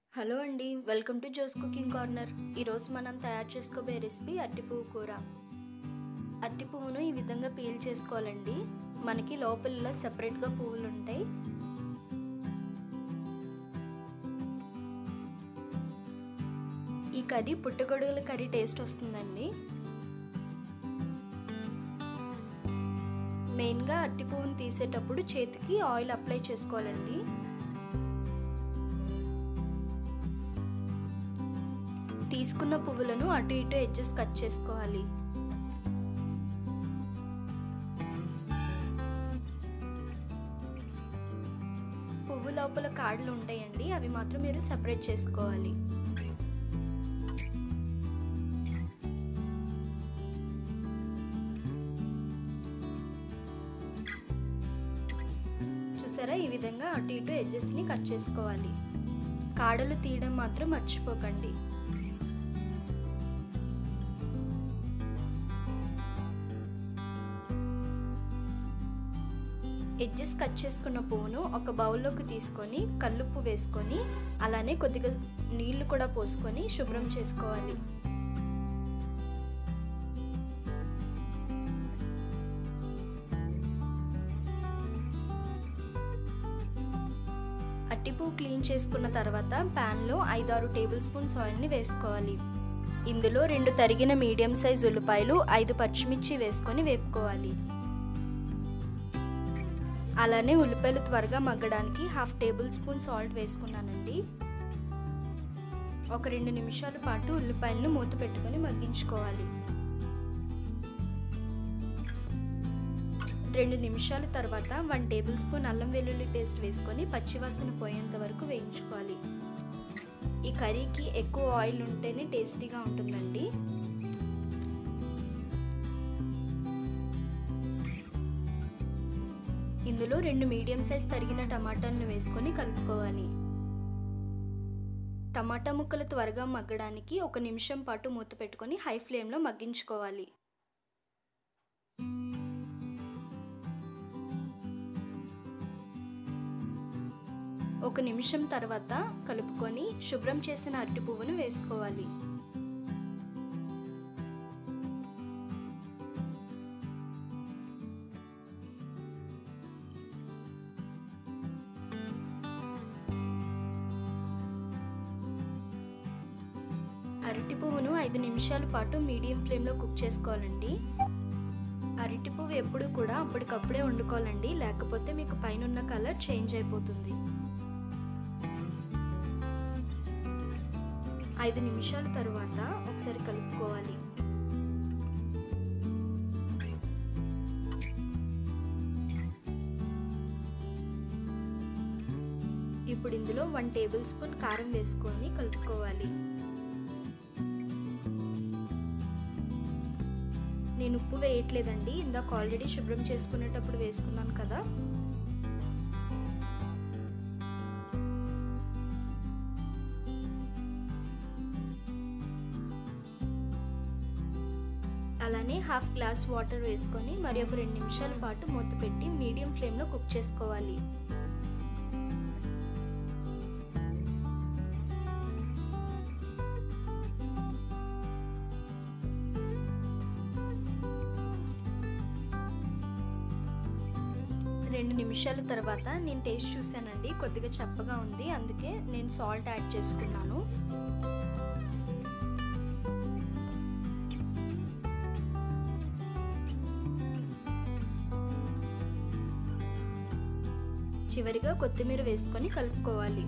hello అండి welcome to Jo's cooking corner ఈరోజు మనం తయారు చేసుకోబోయే రెసిపీ అరటిపువ్వు కూర అరటి పువ్వును ఈ విధంగా పీల్ చేసుకోవాలండి మనకి లోపల సెపరేట్గా పువ్వులు ఉంటాయి ఈ కర్రీ పుట్టగొడుగుల కర్రీ టేస్ట్ వస్తుందండి మెయిన్గా అరటి పువ్వును తీసేటప్పుడు చేతికి ఆయిల్ అప్లై చేసుకోవాలండి తీసుకున్న పువ్వులను అటు ఇటు ఎడ్జెస్ కట్ చేసుకోవాలి పువ్వు లోపల కాడలు ఉంటాయండి అవి మాత్రం మీరు సెపరేట్ చేసుకోవాలి చూసారా ఈ విధంగా అటు ఇటు ఎడ్జెస్ని కట్ చేసుకోవాలి కాడలు తీయడం మాత్రం మర్చిపోకండి ఎడ్జెస్ కట్ చేసుకున్న పువ్వును ఒక బౌల్లోకి తీసుకొని కల్లుప్పు వేసుకొని అలానే కొద్దిగా నీళ్లు కూడా పోసుకొని శుభ్రం చేసుకోవాలి అట్టిపువ్వు క్లీన్ చేసుకున్న తర్వాత ప్యాన్లో ఐదారు టేబుల్ స్పూన్స్ ఆయిల్ని వేసుకోవాలి ఇందులో రెండు తరిగిన మీడియం సైజ్ ఉల్లిపాయలు ఐదు పచ్చిమిర్చి వేసుకొని వేపుకోవాలి అలానే ఉల్లిపాయలు త్వరగా మగ్గడానికి హాఫ్ టేబుల్ స్పూన్ సాల్ట్ వేసుకున్నానండి ఒక రెండు నిమిషాల పాటు ఉల్లిపాయలను మూత పెట్టుకొని మగ్గించుకోవాలి రెండు నిమిషాల తర్వాత వన్ టేబుల్ స్పూన్ అల్లం వెల్లుల్లి పేస్ట్ వేసుకొని పచ్చివాసన పోయేంత వరకు వేయించుకోవాలి ఈ కర్రీకి ఎక్కువ ఆయిల్ ఉంటేనే టేస్టీగా ఉంటుందండి ఇందులో రెండు మీడియం సైజ్ తరిగిన టమాటాలను వేసుకొని కలుపుకోవాలి టమాటా ముక్కలు త్వరగా మగ్గడానికి ఒక నిమిషం పాటు మూత పెట్టుకొని హై ఫ్లేమ్లో మగ్గించుకోవాలి ఒక నిమిషం తర్వాత కలుపుకొని శుభ్రం చేసిన అరటి పువ్వును వేసుకోవాలి అరటి పువ్వును ఐదు నిమిషాల పాటు మీడియం ఫ్లేమ్లో కుక్ చేసుకోవాలండి అరటి పువ్వు ఎప్పుడు కూడా అప్పటికప్పుడే వండుకోవాలండి లేకపోతే మీకు పైన కలర్ చేంజ్ అయిపోతుంది ఐదు నిమిషాల తర్వాత ఒకసారి కలుపుకోవాలి ఇప్పుడు ఇందులో వన్ టేబుల్ స్పూన్ కారం వేసుకొని కలుపుకోవాలి నేను ఉప్పు వేయట్లేదండి ఇందాక ఆల్రెడీ శుభ్రం చేసుకునేటప్పుడు వేసుకున్నాను కదా అలానే హాఫ్ గ్లాస్ వాటర్ వేసుకొని మరి ఒక రెండు నిమిషాల పాటు మూత పెట్టి మీడియం ఫ్లేమ్లో కుక్ చేసుకోవాలి రెండు నిమిషాల తర్వాత నేను టేస్ట్ చూశానండి కొద్దిగా చప్పగా ఉంది అందుకే నేను సాల్ట్ యాడ్ చేసుకున్నాను చివరిగా కొత్తిమీర వేసుకొని కలుపుకోవాలి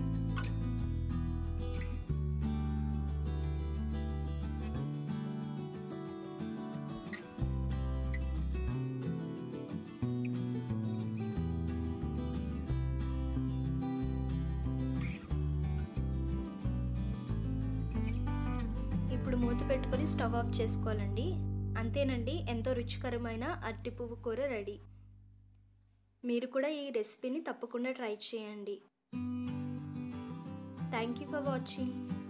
ఇప్పుడు మూత పెట్టుకొని స్టవ్ ఆఫ్ చేసుకోవాలండి అంతేనండి ఎంతో రుచికరమైన అరటి పువ్వు కూర రెడీ మీరు కూడా ఈ రెసిపీని తప్పకుండా ట్రై చేయండి థ్యాంక్ యూ ఫర్ వాచింగ్